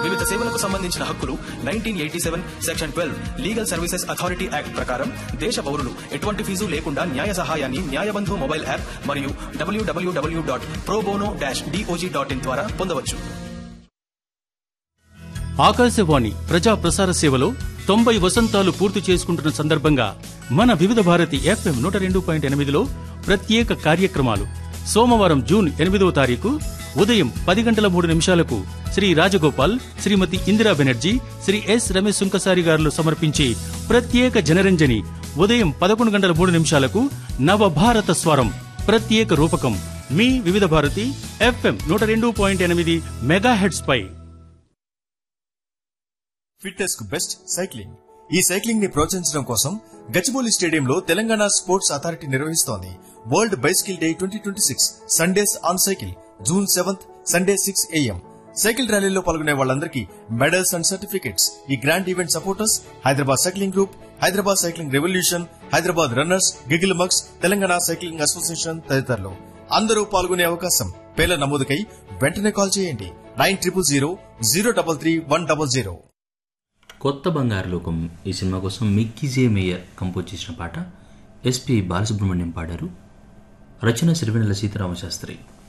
వివిధ సేవలకు సంబంధించిన హక్కులు nineteen eighty seven section twelve legal services authority act ప్రకారం దేశ పౌరులు ఎటువంటి ఫీజు లేకుండా న్యాయ సహాయాన్ని న్యాయబంధు మొబైల్ యాప్ మరియు WWW dot probono dash DOJ dot in ద్వారా పొందవచ్చు ఆకాశవాణి ప్రజా ప్రసార సేవలో తొంభై వసంతాలు పూర్తి చేసుకుంటున్న సందర్భంగా మన వివిధ భారతి ఎఫ్ఎం నూట రెండు పాయింట్ ఎనిమిదిలో ప్రత్యేక కార్యక్రమాలు సోమవారం జూన్ ఎనిమిదవ తారీఖు ఉదయం పది గంటల మూడు నిమిషాలకు శ్రీ రాజగోపాల్ శ్రీమతి ఇందిరా బెనర్జీ శ్రీ ఎస్ రమేష్ సుంకసారి గారులు సమర్పించే ప్రత్యేక జనరంజని ఉదయం పదకొండు గంటల మూడు నిమిషాలకు నవభారత స్వరం ప్రత్యేక రూపకం మీ వివిధ భారతి ఎఫ్ఎం నూట రెండు పాయింట్ ఎనిమిది మెగా హెడ్స్ పై ఫిట్నెస్ కు బెస్ట్ సైక్లింగ్ ఈ సైక్లింగ్ ని ప్రోత్సహించడం కోసం గచ్చిబౌలి స్టేడియంలో తెలంగాణ స్పోర్ట్స్ అథారిటీ నిర్వహిస్తోంది world bicycle day twenty twenty six Sundays on cycle June seventh Sunday six AM cycle ర్యాలీలో పాల్గొనే వాళ్ళందరికీ మెడల్స్ అండ్ సర్టిఫికెట్స్ ఈ grand event supporters Hyderabad cycling group Hyderabad cycling revolution Hyderabad runners giggle mugs Telangana cycling association తదితరులు అందరూ పాల్గొనే అవకాశం పేర్ల నమోదుకై వెంటనే కాల్ చేయండి nine triple zero zero double three one double zero కొత్త బంగారు లోకం ఈ సినిమా కోసం మిక్కీ జే మేయర్ కంపోజ్ చేసిన పాట ఎస్పి బాలసుబ్రహ్మణ్యం పాడారు రచన సిరివెన్నెల సీతారామశాస్త్రి